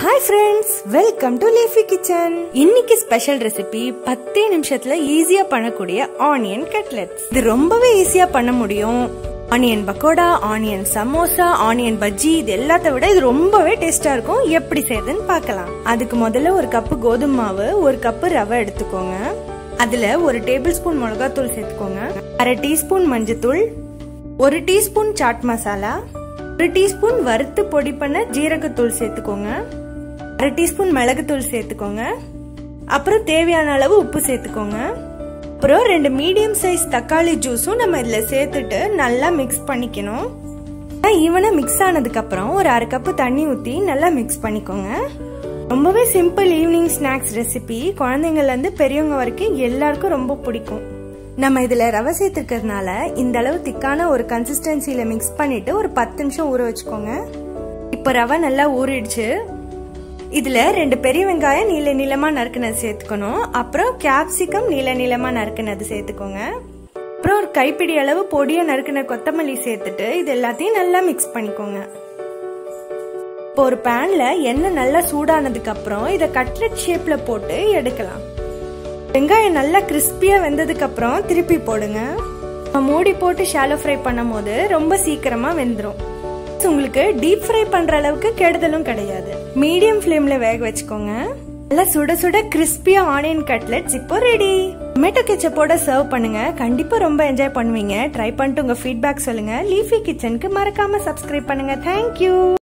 hi friends welcome to லேஃபி kitchen இன்னைக்கு special recipe பத்தே நிமிஷத்துல ஈஸியா பண்ணக்கூடிய ஆனியன் கட்லெட்ஸ் இது ரொம்பவே ஈஸியா பண்ண முடியும் onion pakoda onion samosa onion bajji இது எல்லாத்த விட இது ரொம்பவே டேஸ்டா இருக்கும் எப்படி செய்யுதுன்னு பார்க்கலாம் அதுக்கு முதல்ல ஒரு கப்பு கோதுமை மாவு ஒரு கப்பு ரவை எடுத்துக்கோங்க அதுல ஒரு டேபிள் ஸ்பூன் மிளகாத்தூள் சேர்த்துக்கோங்க அரை டீஸ்பூன் மஞ்சத்தூள் ஒரு டீஸ்பூன் சாட் மசாலா ஒரு டீஸ்பூன் வறுத்து பொடி பண்ண ஜீரகத்தூள் சேர்த்துக்கோங்க அரை டீஸ்பூன் மிளகுத்தூள் சேர்த்துக்கோங்க அப்புறம் தேவையான அளவு உப்பு சேர்த்துக்கோங்க அப்புறம் ரெண்டு மீடியம் சைஸ் தக்காளி ஜூஸும் நம்ம இதுல சேர்த்துட்டு நல்லா மிக்ஸ் பண்ணிக்கணும் ஈவனா மிக்ஸ் ஆனதுக்கு அப்புறம் ஒரு அரை கப்பு தண்ணி ஊத்தி நல்லா மிக்ஸ் பண்ணிக்கோங்க ரொம்பவே சிம்பிள் ஈவினிங் ஸ்நாக்ஸ் ரெசிபி குழந்தைங்கள்ல இருந்து பெரியவங்க வரைக்கும் எல்லாருக்கும் ரொம்ப பிடிக்கும் நம்ம இதுல ரவை சேர்த்துக்கிறதுனால இந்த அளவு திக்கான ஒரு கன்சிஸ்டன்சில மிக்ஸ் பண்ணிட்டு ஒரு பத்து நிமிஷம் ஊற வச்சுக்கோங்க இப்போ ரவை நல்லா ஊறிடுச்சு இதுல ரெண்டு பெரிய வெங்காயம் நீல நீளமா நறுக்குனது சேர்த்துக்கணும் அப்புறம் கேப்சிகம் நீல நீளமா நறுக்குனது சேர்த்துக்கோங்க அப்புறம் ஒரு கைப்பிடி அளவு பொடிய நறுக்குன கொத்தமல்லி சேர்த்துட்டு இது எல்லாத்தையும் நல்லா மிக்ஸ் பண்ணிக்கோங்க இப்போ ஒரு பேன்ல எண்ணெய் நல்லா சூடானதுக்கு அப்புறம் இதை கட்லெட் ஷேப்ல போட்டு எடுக்கலாம் வெங்காயம் நல்லா கிறிஸ்பியா வெந்ததுக்கு அப்புறம் திருப்பி போடுங்க மூடி போட்டு ஷாலோ ஃப்ரை பண்ணும் போது ரொம்ப சீக்கிரமா வெந்துடும் உங்களுக்கு டீப் ஃப்ரை பண்ற அளவுக்கு கெடுதலும் கிடையாது மீடியம் ஃப்ளேம்ல வேக வச்சுக்கோங்க நல்லா சுட சுட கிறிஸ்பியா ஆனியன் கட்லெட்ஸ் இப்போ ரெடி டொமேட்டோ கெச்சப்போட சர்வ் பண்ணுங்க கண்டிப்பா ரொம்ப என்ஜாய் பண்ணுவீங்க ட்ரை பண்ணிட்டு உங்க ஃபீட்பேக் சொல்லுங்க லீஃபி கிச்சனுக்கு மறக்காம சப்ஸ்கிரைப் பண்ணுங்க தேங்க்யூ